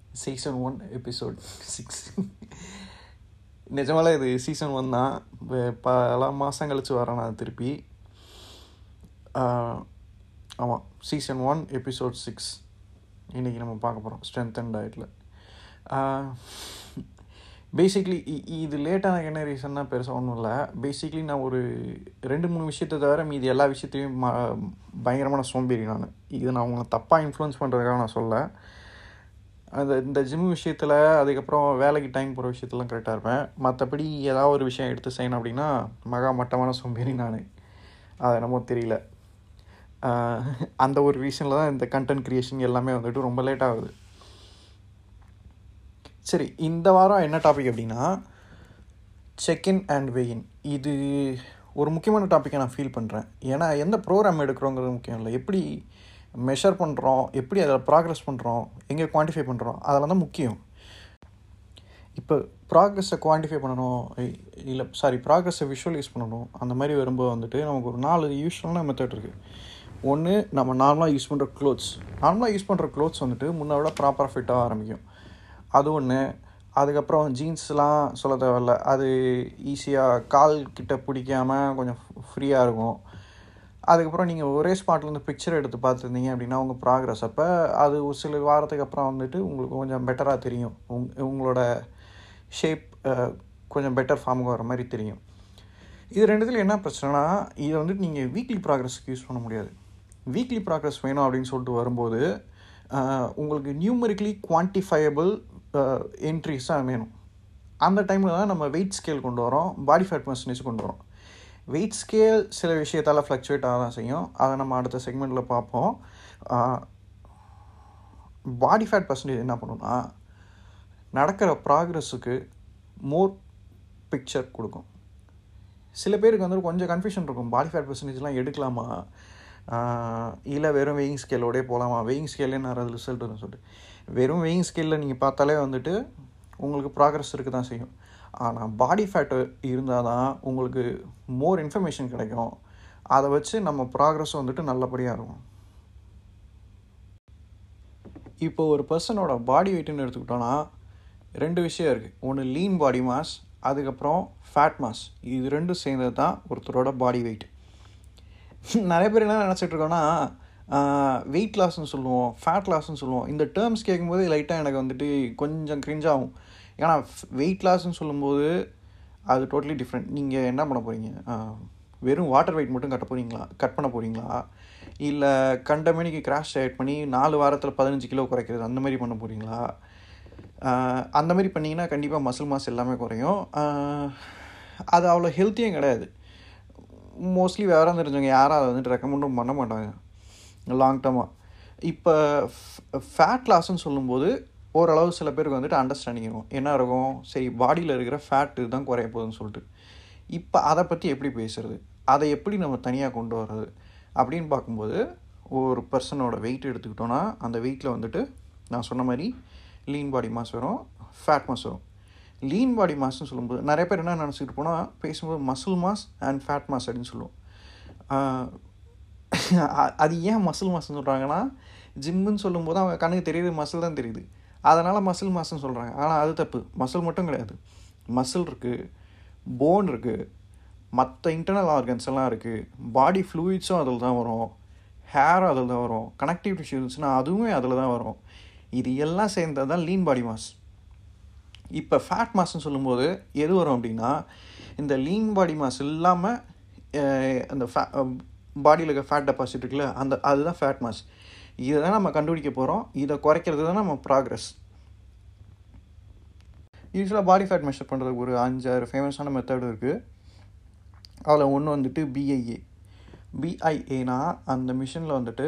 season one episode six நிஜமாலே இது season one தான் வே- பல மாதம் கழிச்சு வரேன் நான் திருப்பி ஆமாம் சீசன் ஒன் எபிசோட் சிக்ஸ் இன்றைக்கி நம்ம பார்க்க போகிறோம் ஸ்ட்ரென்த் அண்ட் டயட்டில் பேசிக்லி இது லேட்டான என்ன ரீசன்னா பெருசாக ஒன்றும் இல்லை பேசிக்லி நான் ஒரு ரெண்டு மூணு விஷயத்தை தவிர மீதி எல்லா விஷயத்தையும் ம பயங்கரமான சோம்பேறி நான் இது நான் உங்களை தப்பாக இன்ஃப்ளூயன்ஸ் பண்ணுறதுக்காக நான் சொல்ல அந்த இந்த ஜிம் விஷயத்தில் அதுக்கப்புறம் வேலைக்கு டைம் போகிற விஷயத்துலாம் கரெக்டாக இருப்பேன் மற்றபடி ஏதாவது ஒரு விஷயம் எடுத்து செய்யணும் அப்படின்னா மகா மட்டமான சோம்பேறி நான் அது நம்ம தெரியல ஆஹ் அந்த ஒரு ரீசனில் தான் இந்த கண்டென்ட் க்ரியேஷன் எல்லாமே வந்துட்டு ரொம்ப லேட் ஆகுது சரி இந்த வாரம் என்ன டாபிக் அப்படின்னா செக் இன் அண்ட் வெயின் இது ஒரு முக்கியமான டாப்பிக்கை நான் ஃபீல் பண்ணுறேன் ஏன்னா எந்த ப்ரோக்ராம் எடுக்கிறோங்கிறது முக்கியம் இல்லை எப்படி மெஷர் பண்ணுறோம் எப்படி அதில் ப்ராக்ரஸ் பண்ணுறோம் எங்கே குவான்டிஃபை பண்ணுறோம் அதெல்லாம் தான் முக்கியம் இப்போ ப்ராக்ரஸை குவான்டிஃபை பண்ணணும் இல்லை சாரி ப்ராக்ரஸை விஷுவலைஸ் பண்ணணும் அந்த மாதிரி வரும்போது வந்துட்டு நமக்கு ஒரு நாலு யூஸ்வலான மெத்தட் இருக்குது ஒன்று நம்ம நார்மலாக யூஸ் பண்ணுற க்ளோத்ஸ் நார்மலாக யூஸ் பண்ணுற க்ளோத்ஸ் வந்துட்டு முன்ன விட ப்ராப்பராக ஃபிட்டாக ஆரம்பிக்கும் அது ஒன்று அதுக்கப்புறம் ஜீன்ஸ்லாம் சொல்ல தேவையில்ல அது ஈஸியாக கால் கிட்ட பிடிக்காம கொஞ்சம் ஃப்ரீயாக இருக்கும் அதுக்கப்புறம் நீங்கள் ஒரே ஸ்பாட்லேருந்து பிக்சர் எடுத்து பார்த்துருந்தீங்க அப்படின்னா உங்கள் ப்ராக்ரஸ் அப்போ அது ஒரு சில வாரத்துக்கு அப்புறம் வந்துட்டு உங்களுக்கு கொஞ்சம் பெட்டராக தெரியும் உங் உங்களோட ஷேப் கொஞ்சம் பெட்டர் ஃபார்முக்கு வர மாதிரி தெரியும் இது ரெண்டுத்தில் என்ன பிரச்சனைனா இதை வந்துட்டு நீங்கள் வீக்லி ப்ராக்ரஸ்க்கு யூஸ் பண்ண முடியாது வீக்லி ப்ராக்ரஸ் வேணும் அப்படின்னு சொல்லிட்டு வரும்போது அஹ், உங்களுக்கு நியூமரிக்கலி குவான்டிஃபையபிள் என்ட்ரிஸ் தான் வேணும் அந்த டைமில் தான் நம்ம வெயிட் ஸ்கேல் கொண்டு வரோம் பாடி ஃபேட் பர்சன்டேஜ் கொண்டு வரோம் வெயிட் ஸ்கேல் சில விஷயத்தால் ஃப்ளக்சுவேட் ஆக தான் செய்யும் அதை நம்ம அடுத்த செக்மெண்ட்டில் பார்ப்போம் பாடி ஃபேட் பர்சன்டேஜ் என்ன பண்ணுன்னா நடக்கிற ப்ராக்ரஸுக்கு மோர் பிக்சர் கொடுக்கும் சில பேருக்கு வந்து கொஞ்சம் கன்ஃபியூஷன் இருக்கும் பாடி ஃபேட் பர்சன்டேஜ்லாம் எடுக்கலாமா இல்லை வெறும் வெயிங் ஸ்கேலோடய போகலாமா வெயிங் ஸ்கேலே நிறைய ரிசல்ட் வரும்னு சொல்லிட்டு வெறும் வெயிங் ஸ்கேலில் நீங்கள் பார்த்தாலே வந்துட்டு உங்களுக்கு ப்ராக்ரஸ் இருக்க தான் செய்யும் ஆனால் பாடி ஃபேட்டு இருந்தால் தான் உங்களுக்கு மோர் இன்ஃபர்மேஷன் கிடைக்கும் அதை வச்சு நம்ம ப்ராக்ரஸ் வந்துட்டு நல்லபடியாக இருக்கும் இப்போ ஒரு பர்சனோட பாடி வெயிட்னு எடுத்துக்கிட்டோன்னா ரெண்டு விஷயம் இருக்குது ஒன்று லீன் பாடி மாஸ் அதுக்கப்புறம் ஃபேட் மாஸ் இது ரெண்டும் சேர்ந்தது தான் ஒருத்தரோட பாடி வெயிட் நிறைய பேர் என்ன நினச்சிட்டு இருக்கோன்னா வெயிட் லாஸ்ன்னு சொல்லுவோம் ஃபேட் லாஸ்ன்னு சொல்லுவோம் இந்த டேர்ம்ஸ் கேட்கும்போது லைட்டாக எனக்கு வந்துட்டு கொஞ்சம் cringe ஆகும் ஏன்னா வெயிட் லாஸ்ன்னு சொல்லும்போது அது டோட்டலி டிஃப்ரெண்ட் நீங்கள் என்ன பண்ண போகிறீங்க வெறும் வாட்டர் வெயிட் மட்டும் கட்ட போகிறீங்களா கட் பண்ண போகிறீங்களா இல்லை கண்டமேனிக்கு கிராஷ் டயட் பண்ணி நாலு வாரத்தில் பதினஞ்சு கிலோ குறைக்கிறது அந்த மாதிரி பண்ண போகிறீங்களா அந்த மாதிரி பண்ணிங்கன்னா கண்டிப்பாக மசில் மாஸ் எல்லாமே குறையும் ஆஹ், அது அவ்வளோ ஹெல்த்தியும் கிடையாது மோஸ்ட்லி விவரம் தெரிஞ்சவங்க யாரும் அதை வந்துட்டு ரெக்கமெண்டும் பண்ண மாட்டாங்க லாங் டர்மாக இப்போ ஃபேட் லாஸ்ன்னு சொல்லும்போது ஓரளவு சில பேருக்கு வந்துட்டு அண்டர்ஸ்டாண்டிங் இருக்கும் என்ன இருக்கும் சரி பாடியில் இருக்கிற ஃபேட்டு தான் குறைய போகுதுன்னு சொல்லிட்டு இப்போ அதை பற்றி எப்படி பேசுறது அதை எப்படி நம்ம தனியாக கொண்டு வர்றது அப்படின்னு பார்க்கும்போது ஒரு பர்சனோட வெயிட் எடுத்துக்கிட்டோன்னா அந்த வெயிட்டில் வந்துட்டு நான் சொன்ன மாதிரி லீன் பாடி மாஸ் வரும் ஃபேட் மாஸ் வரும் லீன் பாடி மாஸ்ன்னு சொல்லும்போது நிறைய பேர் என்ன நினச்சிட்டு போனால் பேசும்போது muscle mass and fat mass அப்படின்னு சொல்லுவோம் ஆஹ் அ- அது ஏன் மசில் மாஸ்ன்னு சொல்கிறாங்கன்னா ஜிம்முன்னு சொல்லும்போது அவங்க கண்ணுக்கு தெரியுது மசில் தான் தெரியுது அதனால் மசில் மாஸ்ன்னு சொல்கிறாங்க ஆனால் அது தப்பு மசில் மட்டும் கிடையாது மசில் இருக்குது போன் இருக்குது மற்ற இன்டர்னல் ஆர்கன்ஸ் எல்லாம் இருக்குது பாடி ஃப்ளூயிட்ஸும் அதில் தான் வரும் ஹேர் அதில் தான் வரும் கனெக்டிவ் டிஷ்யூஸ்னால் அதுவுமே அதில் தான் வரும் இது எல்லாம் சேர்ந்தது தான் லீன் பாடி மாஸ் இப்போ ஃபேட் மாஸ்ன்னு சொல்லும்போது எது வரும் அப்படின்னா இந்த லீன் பாடி மாஸ் இல்லாமல் அந்த ஃபே பாடியில் இருக்க ஃபேட் டெபாசிட் இருக்குல்ல அந்த அதுதான் ஃபேட் மாஸ் இதை தான் நம்ம கண்டுபிடிக்க போகிறோம் இதை குறைக்கிறது தான் நம்ம ப்ராக்ரஸ் யூஸ்வலாக பாடி ஃபேட் மெஷர் பண்ணுறதுக்கு ஒரு அஞ்சாறு ஃபேமஸான மெத்தட் இருக்குது அதில் ஒன்று வந்துட்டு பிஐஏ பிஐஏனா அந்த மிஷினில் வந்துட்டு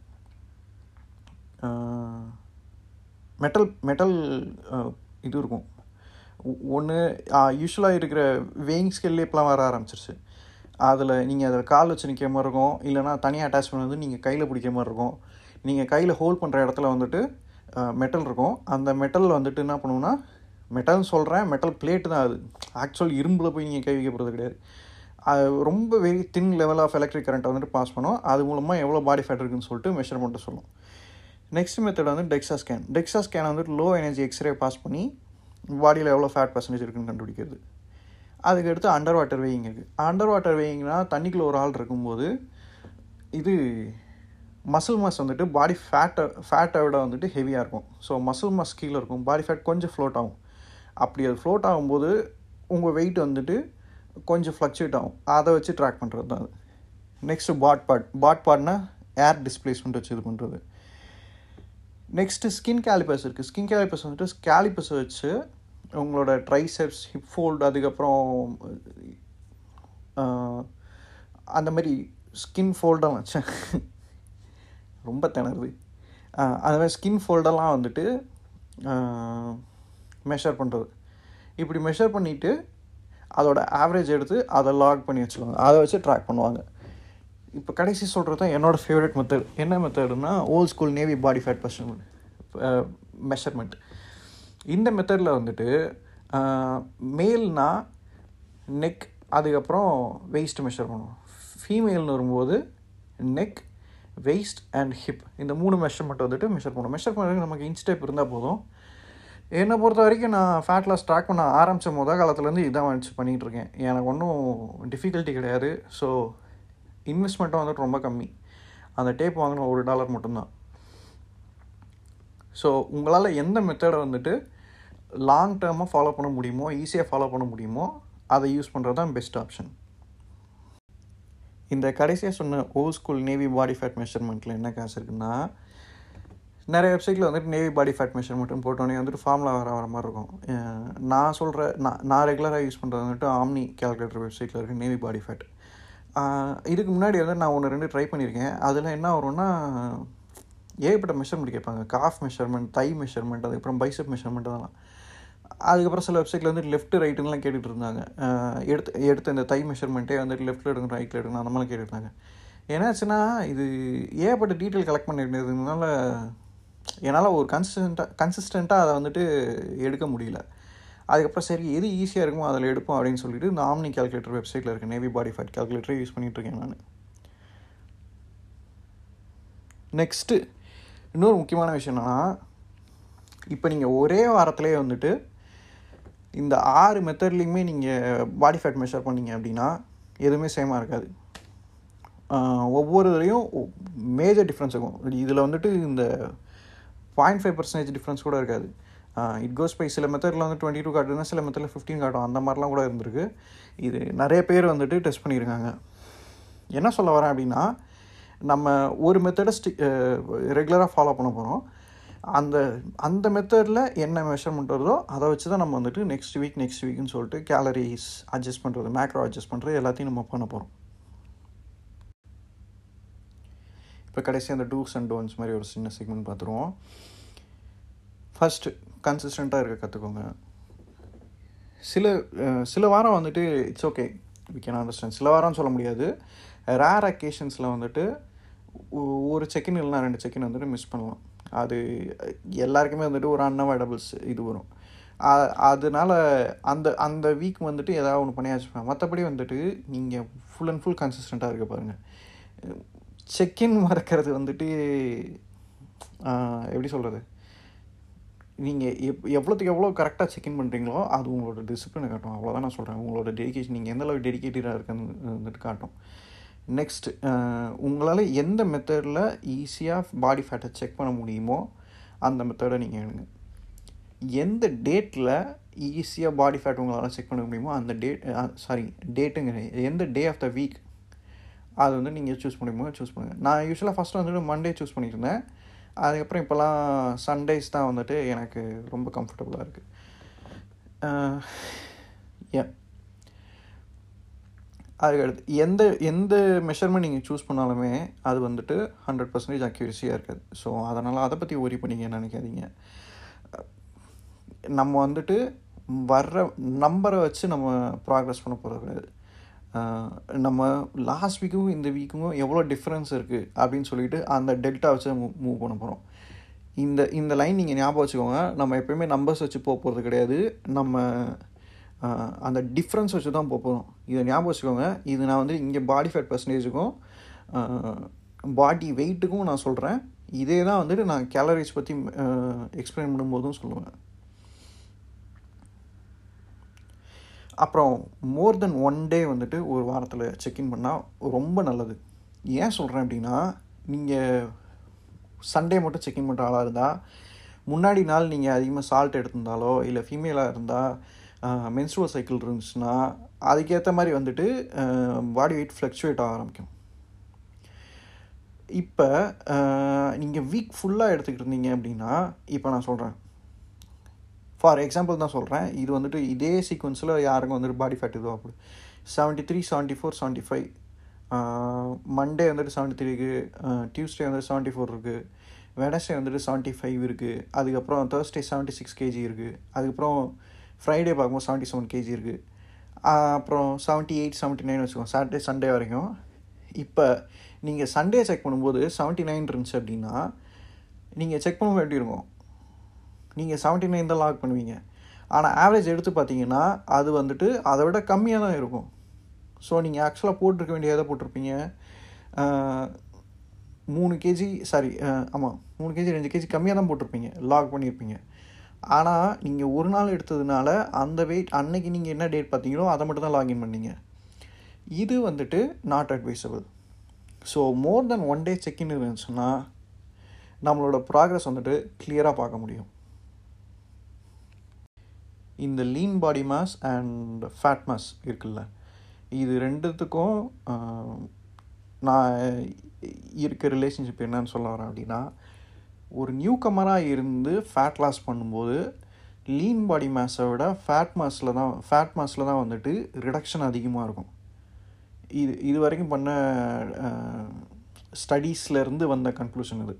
மெட்டல் மெட்டல் இது இருக்கும் ஒன்று யூஸ்வலாக இருக்கிற வேயிங் ஸ்கேல்லே இப்போலாம் வர ஆரம்பிச்சிருச்சு அதில் நீங்கள் அதில் கால் வச்சு நிற்கிற மாதிரி இருக்கும் இல்லைனா தனியாக அட்டாச்மெண்ட் வந்து நீங்கள் கையில் பிடிக்கிற மாதிரி இருக்கும் நீங்கள் கையில் ஹோல்ட் பண்ணுற இடத்துல வந்துட்டு மெட்டல் இருக்கும் அந்த மெட்டலில் வந்துட்டு என்ன பண்ணுவோம்னா மெட்டல்னு சொல்கிறேன் மெட்டல் பிளேட்டு தான் அது ஆக்சுவல் இரும்பில் போய் நீங்கள் கை வைக்க போகிறது கிடையாது அது ரொம்ப very thin level of electric கரண்ட்டை வந்துட்டு பாஸ் பண்ணும் அது மூலமாக எவ்வளோ பாடி ஃபேட் இருக்குன்னு சொல்லிட்டு மெஷர் பண்ணிட்டு சொல்லும் நெக்ஸ்ட் மெத்தட் வந்து டெக்ஸா ஸ்கேன் டெக்ஸா ஸ்கேன் வந்துட்டு லோ எனர்ஜி எக்ஸ்ரே பாஸ் பண்ணி பாடியில் எவ்வளோ ஃபேட் பர்சன்டேஜ் இருக்குன்னு கண்டுபிடிக்கிறது அதுக்கு அடுத்து அண்டர் வாட்டர் வேயிங் இருக்குது அண்டர் வாட்டர் வேயிங்னா தண்ணிக்குள்ளே ஒரு ஆள் இருக்கும்போது இது மசில் மாஸ் வந்துட்டு பாடி ஃபேட்டை ஃபேட்டை விட வந்துட்டு ஹெவியாக இருக்கும் ஸோ மசில் மாஸ் கீழே இருக்கும் பாடி ஃபேட் கொஞ்சம் ஃப்ளோட் ஆகும் அப்படி அது ஃப்ளோட் ஆகும்போது உங்கள் வெயிட் வந்துட்டு கொஞ்சம் ஃப்ளக்சுவேட் ஆகும் அதை வச்சு ட்ராக் பண்ணுறது தான் அது நெக்ஸ்ட்டு பாட் பாட் பாட் பாட்னா ஏர் டிஸ்பிளேஸ்மெண்ட் வச்சு இது பண்ணுறது நெக்ஸ்ட்டு ஸ்கின் கேலிபர்ஸ் இருக்குது ஸ்கின் கேலிபர்ஸ் வந்துட்டு கேலிபர்ஸ் வச்சு உங்களோட ட்ரைசெப்ஸ் ஹிப் ஃபோல்டு அதுக்கப்புறம் அந்த மாதிரி ஸ்கின் ஃபோல்டெல்லாம் வச்சேன் ரொம்ப திணறுது அந்த மாதிரி ஸ்கின் ஃபோல்டெல்லாம் வந்துட்டு மெஷர் பண்ணுறது இப்படி மெஷர் பண்ணிவிட்டு அதோட ஆவரேஜ் எடுத்து அதை லாக் பண்ணி வச்சுருவாங்க அதை வச்சு ட்ராக் பண்ணுவாங்க இப்போ கடைசி சொல்கிறது தான் என்னோடய ஃபேவரட் மெத்தட் என்ன மெத்தடுனா old school navy body fat percent measurement இந்த மெத்தடில் வந்துட்டு மேல்னா நெக் அதுக்கப்புறம் வெயிஸ்ட் மெஷர் பண்ணுவோம் ஃபீமேல்னு வரும்போது நெக் வெயிஸ்ட் அண்ட் ஹிப் இந்த மூணு மெஷர்மெண்ட் வந்துட்டு மெஷர் பண்ணுவோம் மெஷர் பண்ணுறதுக்கு நமக்கு இன்ச் டைப் இருந்தால் போதும் என்னை பொறுத்த வரைக்கும் நான் ஃபேட் லாஸ் ட்ராக் பண்ண ஆரம்பித்த முத காலத்துலேருந்து இதான் வச்சு பண்ணிகிட்ருக்கேன் எனக்கு ஒன்றும் டிஃபிகல்ட்டி கிடையாது ஸோ இன்வெஸ்ட்மெண்ட்டும் வந்துட்டு ரொம்ப கம்மி அந்த டேப் வாங்கின ஒரு டாலர் மட்டும்தான் ஸோ உங்களால் எந்த மெத்தடை வந்துட்டு லாங் டேர்மாக ஃபாலோ பண்ண முடியுமோ ஈஸியாக ஃபாலோ பண்ண முடியுமோ அதை யூஸ் பண்ணுறது தான் பெஸ்ட் ஆப்ஷன் இந்த கடைசியாக சொன்ன old school navy body fat மெஷர்மெண்ட்டில் என்ன காசு இருக்குன்னா நிறைய வெப்சைட்டில் வந்துட்டு நேவி பாடி ஃபேட் மெஷர்மெண்ட்டும் போட்டோன்னே வந்துட்டு ஃபார்முலா வர வர மாதிரி இருக்கும் நான் சொல்கிற நான் நான் ரெகுலராக யூஸ் பண்ணுறது வந்துட்டு ஆம்னி கேல்குலேட்டர் வெப்சைட்டில் இருக்குது நேவி பாடி ஃபேட் இதுக்கு முன்னாடி வந்து நான் ஒன்று ரெண்டு ட்ரை பண்ணியிருக்கேன் அதில் என்ன வரும்னா ஏகப்பட்ட மெஷர்மெண்ட் கேட்பாங்க காஃப் மெஷர்மெண்ட் தை மெஷர்மெண்ட் அதுக்கப்புறம் பைசப் மெஷர்மெண்ட் அதெல்லாம் அதுக்கப்புறம் சில வெப்சைட்டில் வந்து லெஃப்ட் ரைட்டுலாம் கேட்டுட்டு இருந்தாங்க எடுத்து எடுத்த இந்த தை மெஷர்மெண்ட்டே வந்துட்டு லெஃப்ட்டில் எடுங்க ரைட்டில் எடுங்க அந்த மாதிரிலாம் கேட்டுருந்தாங்க என்னாச்சுன்னா இது ஏகப்பட்ட டீட்டெயில் கலெக்ட் பண்ணிருந்ததுனால என்னால் ஒரு கன்சிஸ்டண்ட்டாக கன்சிஸ்டண்ட்டாக அதை வந்துட்டு எடுக்க முடியல அதுக்கப்புறம் சரி எது ஈஸியாக இருக்குமோ அதில் எடுப்போம் அப்படின்னு சொல்லிட்டு இந்த ஆம்னி கேல்குலேட்டர் வெப்சைட்டில் இருக்க நேவி பாடி ஃபேட் கேல்குலேட்டரே யூஸ் பண்ணிகிட்ருக்கேன் நான் நெக்ஸ்ட்டு இன்னொரு முக்கியமான விஷயம் என்னென்னா இப்போ நீங்கள் ஒரே வாரத்துலேயே வந்துட்டு இந்த ஆறு மெத்தட்லேயுமே நீங்கள் பாடி ஃபேட் மெஷர் பண்ணீங்க அப்படின்னா எதுவுமே சேமாக இருக்காது ஒவ்வொரு இதுலேயும் மேஜர் டிஃப்ரென்ஸ் இருக்கும் இதில் வந்துட்டு இந்த பாயிண்ட் ஃபைவ் பர்சன்டேஜ் டிஃப்ரென்ஸ் கூட இருக்காது இட் கோஸ் பை சில மெத்தடில் வந்து டுவெண்ட்டி டூ காட்டுதுன்னா சில மெத்தடில் ஃபிஃப்டீன் காட்டும் அந்த மாதிரிலாம் கூட இருந்திருக்கு இது நிறைய பேர் வந்துட்டு டெஸ்ட் பண்ணியிருக்காங்க என்ன சொல்ல வரேன் அப்படின்னா நம்ம ஒரு மெத்தடை ஸ்டி ரெகுலராக ஃபாலோ பண்ண போகிறோம் அந்த அந்த மெத்தடில் என்ன மெஷர்மெண்ட் வருதோ அதை வச்சு தான் நம்ம வந்துட்டு நெக்ஸ்ட் வீக் நெக்ஸ்ட் வீக்னு சொல்லிட்டு கேலரிஸ் அட்ஜஸ்ட் பண்ணுறது மேக்ரோ அட்ஜஸ்ட் பண்ணுறது எல்லாத்தையும் நம்ம பண்ண போகிறோம் இப்போ கடைசி அந்த டூஸ் அண்ட் டோன்ஸ் மாதிரி ஒரு சின்ன செக்மெண்ட் பார்த்துருவோம் ஃபஸ்ட்டு கன்சிஸ்டண்ட்டாக இருக்க கற்றுக்கோங்க சில சில வாரம் வந்துட்டு it's okay we can understand சில வாரம் சொல்ல முடியாது ரேர் அக்கேஷன்ஸில் வந்துட்டு ஒரு செகண்ட் இல்லைனா ரெண்டு செகண்ட் வந்துட்டு மிஸ் பண்ணலாம் அது எல்லாருக்குமே வந்துட்டு ஒரு அன்அவாய்டபிள்ஸ் இது வரும் அதனால அந்த அந்த வீக் வந்துட்டு ஏதாவது ஒன்று பண்ணியாச்சு மற்றபடி வந்துட்டு நீங்கள் ஃபுல் அண்ட் ஃபுல் கன்சிஸ்டண்ட்டாக இருக்க பாருங்கள் செக்இன் மறக்கிறது வந்துட்டு எப்படி சொல்கிறது நீங்கள் எப் எவ்வளோத்துக்கு எவ்வளோ கரெக்டாக செக்இன் பண்ணுறீங்களோ அது உங்களோட டிசிப்ளினை காட்டும் அவ்வளோதான் நான் சொல்கிறேன் உங்களோட டெடிக்கேஷன் நீங்கள் எந்த அளவுக்கு டெடிக்கேட்டடாக இருக்குன்னு வந்துட்டு காட்டும் நெக்ஸ்ட் உங்களால் எந்த மெத்தடில் ஈஸியாக பாடி ஃபேட்டை செக் பண்ண முடியுமோ அந்த மெத்தடை நீங்கள் எடுங்க எந்த டேட்டில் ஈஸியாக பாடி ஃபேட் உங்களால் செக் பண்ண முடியுமோ அந்த டேட் சாரி டேட்டுங்க எந்த டே ஆஃப் த வீக் அது வந்து நீங்கள் சூஸ் பண்ணிமோ சூஸ் பண்ணுங்கள் நான் யூஸ்வலாக ஃபஸ்ட்டு வந்துட்டு மண்டே சூஸ் பண்ணியிருந்தேன் அதுக்கப்புறம் இப்போலாம் சண்டேஸ் தான் வந்துட்டு எனக்கு ரொம்ப கம்ஃபர்டபுளாக இருக்குது ஏன் அதுக்கடுத்து எந்த எந்த மெஷர்மெண்ட் நீங்கள் சூஸ் பண்ணாலுமே அது வந்துட்டு ஹண்ட்ரட் பர்சன்டேஜ் அக்யூரஸியாக இருக்காது ஸோ அதனால் அதை பற்றி ஒரி பண்ணிங்க நினைக்காதீங்க நம்ம வந்துட்டு வர்ற நம்பரை வச்சு நம்ம ப்ராக்ரஸ் பண்ண போகிறது கிடையாது நம்ம லாஸ்ட் வீக்கும் இந்த வீக்கும் எவ்வளோ டிஃப்ரென்ஸ் இருக்குது அப்படின்னு சொல்லிட்டு அந்த டெல்டா வச்சு மூவ் மூவ் பண்ண போகிறோம் இந்த இந்த லைன் நீங்கள் ஞாபகம் வச்சுக்கோங்க நம்ம எப்போயுமே நம்பர்ஸ் வச்சு போக போகிறது கிடையாது நம்ம அந்த டிஃப்ரென்ஸ் வச்சு தான் போக போகிறோம் இதை ஞாபகம் வச்சுக்கோங்க இது நான் வந்து இங்கே பாடி ஃபேட் பர்சன்டேஜுக்கும் பாடி வெயிட்டுக்கும் நான் சொல்கிறேன் இதே தான் வந்துட்டு நான் கேலரிஸ் பற்றி எக்ஸ்பிளைன் பண்ணும்போதும் சொல்லுவேன் அப்புறம் மோர் தென் ஒன் டே வந்துட்டு ஒரு வாரத்தில் செக்இன் பண்ணால் ரொம்ப நல்லது ஏன் சொல்கிறேன் அப்படின்னா நீங்கள் சண்டே மட்டும் செக்இன் பண்ணுற ஆளாக இருந்தால் முன்னாடி நாள் நீங்கள் அதிகமாக சால்ட் எடுத்திருந்தாலோ இல்லை ஃபீமேலாக இருந்தால் மென்ஸ்ட்ருவல் சைக்கிள் இருந்துச்சுன்னா அதுக்கேற்ற மாதிரி வந்துட்டு பாடி வெயிட் ஃப்ளக்சுவேட் ஆக ஆரம்பிக்கும் இப்போ நீங்கள் வீக் ஃபுல்லாக எடுத்துக்கிட்டு இருந்தீங்க அப்படின்னா இப்போ நான் சொல்கிறேன் ஃபார் எக்ஸாம்பிள் தான் சொல்கிறேன் இது வந்துட்டு இதே சீக்வன்ஸில் யாருக்கும் வந்துட்டு பாடி ஃபேட் இதுவாக அப்படி seventy three seventy four seventy five Monday வந்துட்டு செவன்ட்டி த்ரீ இருக்குது டியூஸ்டே வந்துட்டு செவன்ட்டி ஃபோர் இருக்குது வெனஸ்டே வந்துட்டு செவன்ட்டி ஃபைவ் இருக்குது அதுக்கப்புறம் தேர்ஸ்டே செவன்ட்டி சிக்ஸ் கேஜி இருக்குது அதுக்கப்புறம் ஃப்ரைடே பார்க்கும்போது செவன்ட்டி செவன் கேஜி இருக்குது அப்புறம் செவன்ட்டி எயிட் செவன்ட்டி நைன் வச்சுக்கோங்க சாட்டர்டே சண்டே வரைக்கும் இப்போ நீங்கள் சண்டே செக் பண்ணும்போது செவன்ட்டி நைன் இருந்துச்சு அப்படின்னா நீங்கள் செக் பண்ணும்போது எப்படி இருக்கும் நீங்கள் செவன்ட்டி நைன் தான் லாக் பண்ணுவீங்க ஆனால் ஆவரேஜ் எடுத்து பார்த்தீங்கன்னா அது வந்துட்டு அதை விட கம்மியாக தான் இருக்கும் ஸோ நீங்கள் ஆக்சுவலாக போட்டிருக்க வேண்டியதை போட்டிருப்பீங்க மூணு கேஜி சாரி ஆமாம் மூணு கேஜி ரெண்டு கேஜி கம்மியாக தான் போட்டிருப்பீங்க லாக் பண்ணியிருப்பீங்க ஆனால் நீங்கள் ஒரு நாள் எடுத்ததுனால அந்த வெயிட் அன்னைக்கு நீங்கள் என்ன டேட் பார்த்தீங்களோ அதை மட்டும் தான் லாகின் பண்ணீங்க இது வந்துட்டு not advisable so more then one day check in இருந்துச்சுன்னா நம்மளோட ப்ராக்ரஸ் வந்துட்டு கிளியராக பார்க்க முடியும் இந்த lean body mass and fat mass இருக்குல்ல இது ரெண்டுத்துக்கும் நான் இருக்க ரிலேஷன்ஷிப் என்னன்னு சொல்ல வரேன் அப்படின்னா ஒரு நியூ கமராக இருந்து ஃபேட் லாஸ் பண்ணும்போது லீன் பாடி மாஸை விட ஃபேட் மாஸில் தான் ஃபேட் மாஸில் தான் வந்துட்டு ரிடக்ஷன் அதிகமாக இருக்கும் இது இது வரைக்கும் பண்ண ஸ்டடீஸ்லேருந்து வந்த கன்க்ளூஷன் இது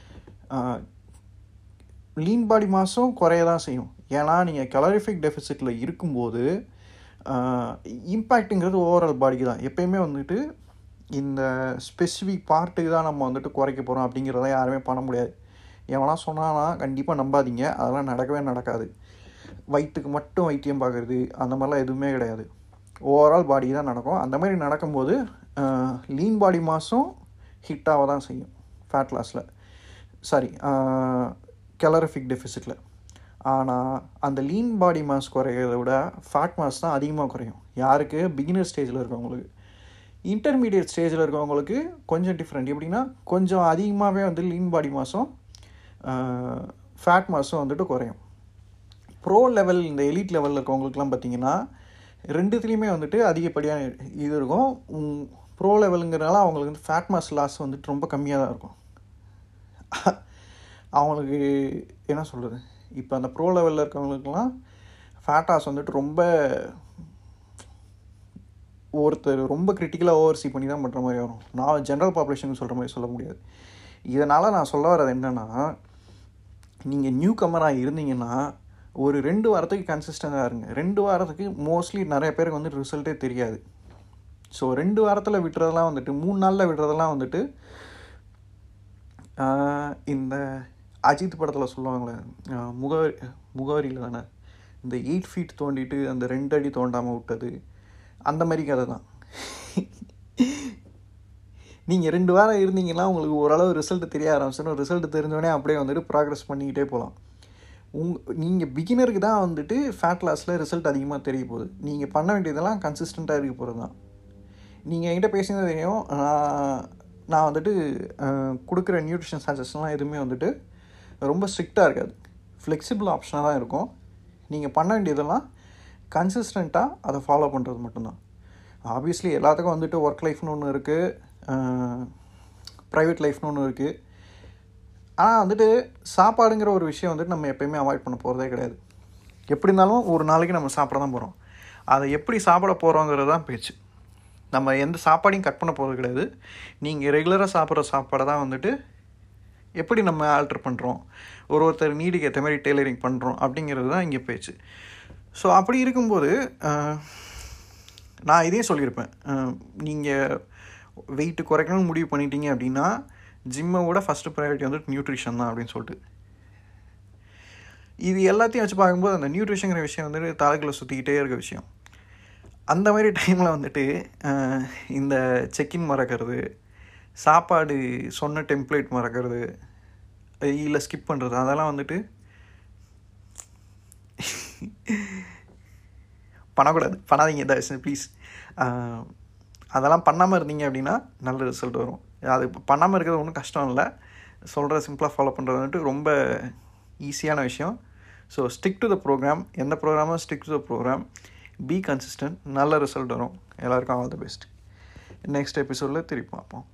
லீன் பாடி மாஸும் குறைய தான் செய்யும் ஏன்னா நீங்கள் கலரிஃபிக் டெஃபிசிட்டில் இருக்கும்போது இம்பேக்ட்டுங்கிறது ஓவரால் பாடிக்கு தான் எப்பயுமே வந்துட்டு இந்த ஸ்பெசிஃபிக் பார்ட்டுக்கு தான் நம்ம வந்துட்டு குறைக்க போகிறோம் அப்படிங்கிறத யாருமே பண்ண முடியாது எவனா சொன்னானா கண்டிப்பாக நம்பாதீங்க அதெல்லாம் நடக்கவே நடக்காது வயிற்றுக்கு மட்டும் வைத்தியம் பார்க்குறது அந்த மாதிரிலாம் எதுவுமே கிடையாது ஓவரால் பாடி தான் நடக்கும் அந்த மாதிரி நடக்கும்போது லீன் பாடி மாஸும் ஹிட்டாக தான் செய்யும் ஃபேட் லாஸில் சாரி கலரிஃபிக் டெஃபிசிட்டில் ஆனால் அந்த லீன் பாடி மாஸ் குறையிறத விட ஃபேட் மாஸ் தான் அதிகமாக குறையும் யாருக்கு பிகினர் ஸ்டேஜில் இருக்கவங்களுக்கு இன்டர்மீடியட் ஸ்டேஜில் இருக்கவங்களுக்கு கொஞ்சம் டிஃப்ரெண்ட் எப்படின்னா கொஞ்சம் அதிகமாகவே வந்து லீன் பாடி மாஸும் ஃபேட் மாஸும் வந்துட்டு குறையும் ப்ரோ லெவல் இந்த எலிட் லெவலில் இருக்கவங்களுக்குலாம் பார்த்தீங்கன்னா ரெண்டுத்துலேயுமே வந்துட்டு அதிகப்படியான இது இருக்கும் ப்ரோ லெவலுங்கிறனால அவங்களுக்கு வந்து ஃபேட் மாஸ் லாஸ் வந்துட்டு ரொம்ப கம்மியாக தான் இருக்கும் அவங்களுக்கு என்ன சொல்கிறது இப்போ அந்த ப்ரோ லெவலில் இருக்கவங்களுக்குலாம் ஃபேட் லாஸ் வந்துட்டு ரொம்ப ஒருத்தர் ரொம்ப கிரிட்டிக்கலாக ஓவர்சி பண்ணி தான் பண்ணுற மாதிரி வரும் நான் ஜென்ரல் பாப்புலேஷனுக்கு சொல்கிற மாதிரி சொல்ல முடியாது இதனால் நான் சொல்ல வர்றது என்னென்னா நீங்கள் நியூ கமராக இருந்தீங்கன்னா ஒரு ரெண்டு வாரத்துக்கு கன்சிஸ்டண்டாக இருங்க ரெண்டு வாரத்துக்கு மோஸ்ட்லி நிறைய பேருக்கு வந்து ரிசல்ட்டே தெரியாது ஸோ ரெண்டு வாரத்தில் விட்டுறதெல்லாம் வந்துட்டு மூணு நாளில் விடுறதெல்லாம் வந்துட்டு இந்த அஜித் படத்தில் சொல்லுவாங்களே முகவரி முகவரியில் தானே இந்த எயிட் ஃபீட் தோண்டிட்டு அந்த ரெண்டு அடி தோண்டாமல் விட்டது அந்த மாதிரி கதை தான் நீங்கள் ரெண்டு வாரம் இருந்தீங்கன்னா உங்களுக்கு ஓரளவு ரிசல்ட் தெரிய ஆரம்பிச்சிடும் ரிசல்ட் தெரிஞ்சோடனே அப்படியே வந்துட்டு ப்ராக்ரஸ் பண்ணிக்கிட்டே போகலாம் உங் நீங்கள் பிகினருக்கு தான் வந்துட்டு ஃபேட் லாஸில் ரிசல்ட் அதிகமாக தெரிய போகுது நீங்கள் பண்ண வேண்டியதெல்லாம் கன்சிஸ்டண்ட்டாக இருக்க போகிறது தான் நீங்கள் என்கிட்ட பேசினது தெரியும் நான் நான் வந்துட்டு கொடுக்குற நியூட்ரிஷன் சஜஷன்லாம் எதுவுமே வந்துட்டு ரொம்ப ஸ்ட்ரிக்டாக இருக்காது ஃப்ளெக்சிபிள் ஆப்ஷனாக தான் இருக்கும் நீங்கள் பண்ண வேண்டியதெல்லாம் கன்சிஸ்டண்ட்டாக அதை ஃபாலோ பண்ணுறது மட்டும்தான் ஆப்வியஸ்லி எல்லாத்துக்கும் வந்துட்டு ஒர்க் லைஃப்னு ஒன்று இருக்குது ப்ரைவேட் லைஃப்னு ஒன்று இருக்குது ஆனால் வந்துட்டு சாப்பாடுங்கிற ஒரு விஷயம் வந்துட்டு நம்ம எப்போயுமே அவாய்ட் பண்ண போகிறதே கிடையாது எப்படி இருந்தாலும் ஒரு நாளைக்கு நம்ம சாப்பிட தான் போகிறோம் அதை எப்படி சாப்பிட போகிறோங்கிறது தான் பேச்சு நம்ம எந்த சாப்பாடையும் கட் பண்ண போகிறது கிடையாது நீங்கள் ரெகுலராக சாப்பிட்ற சாப்பாடை தான் வந்துட்டு எப்படி நம்ம ஆல்ட்ரு பண்ணுறோம் ஒரு ஒருத்தர் நீடுக்கு ஏற்ற மாதிரி டெய்லரிங் பண்ணுறோம் அப்படிங்கிறது தான் இங்கே பேச்சு ஸோ அப்படி இருக்கும்போது நான் இதே சொல்லியிருப்பேன் நீங்கள் வெயிட்டு குறைக்கணும்னு முடிவு பண்ணிட்டீங்க அப்படின்னா ஜிம்மை விட ஃபஸ்ட்டு ப்ரையாரிட்டி வந்துட்டு நியூட்ரிஷன் தான் அப்படின்னு சொல்லிட்டு இது எல்லாத்தையும் வச்சு பார்க்கும்போது அந்த நியூட்ரிஷனுங்கிற விஷயம் வந்துட்டு தலைக்குள்ள சுற்றிக்கிட்டே இருக்க விஷயம் அந்த மாதிரி டைமில் வந்துட்டு இந்த செக்கின் மறக்கிறது சாப்பாடு சொன்ன டெம்ப்ளேட் மறக்கிறது இல்லை ஸ்கிப் பண்ணுறது அதெல்லாம் வந்துட்டு பண்ணக்கூடாது பண்ணாதீங்க தயவு ப்ளீஸ் அதெல்லாம் பண்ணாமல் இருந்தீங்க அப்படின்னா நல்ல ரிசல்ட் வரும் அது பண்ணாமல் இருக்கிறது ஒன்றும் கஷ்டம் இல்லை சொல்கிற சிம்பிளாக ஃபாலோ பண்ணுறது வந்துட்டு ரொம்ப ஈஸியான விஷயம் so stick to the program எந்த ப்ரோக்ராமும் stick to the program be consistent நல்ல ரிசல்ட் வரும் எல்லாருக்கும் ஆல் த பெஸ்ட் நெக்ஸ்ட் எபிசோடில் திருப்பி பார்ப்போம்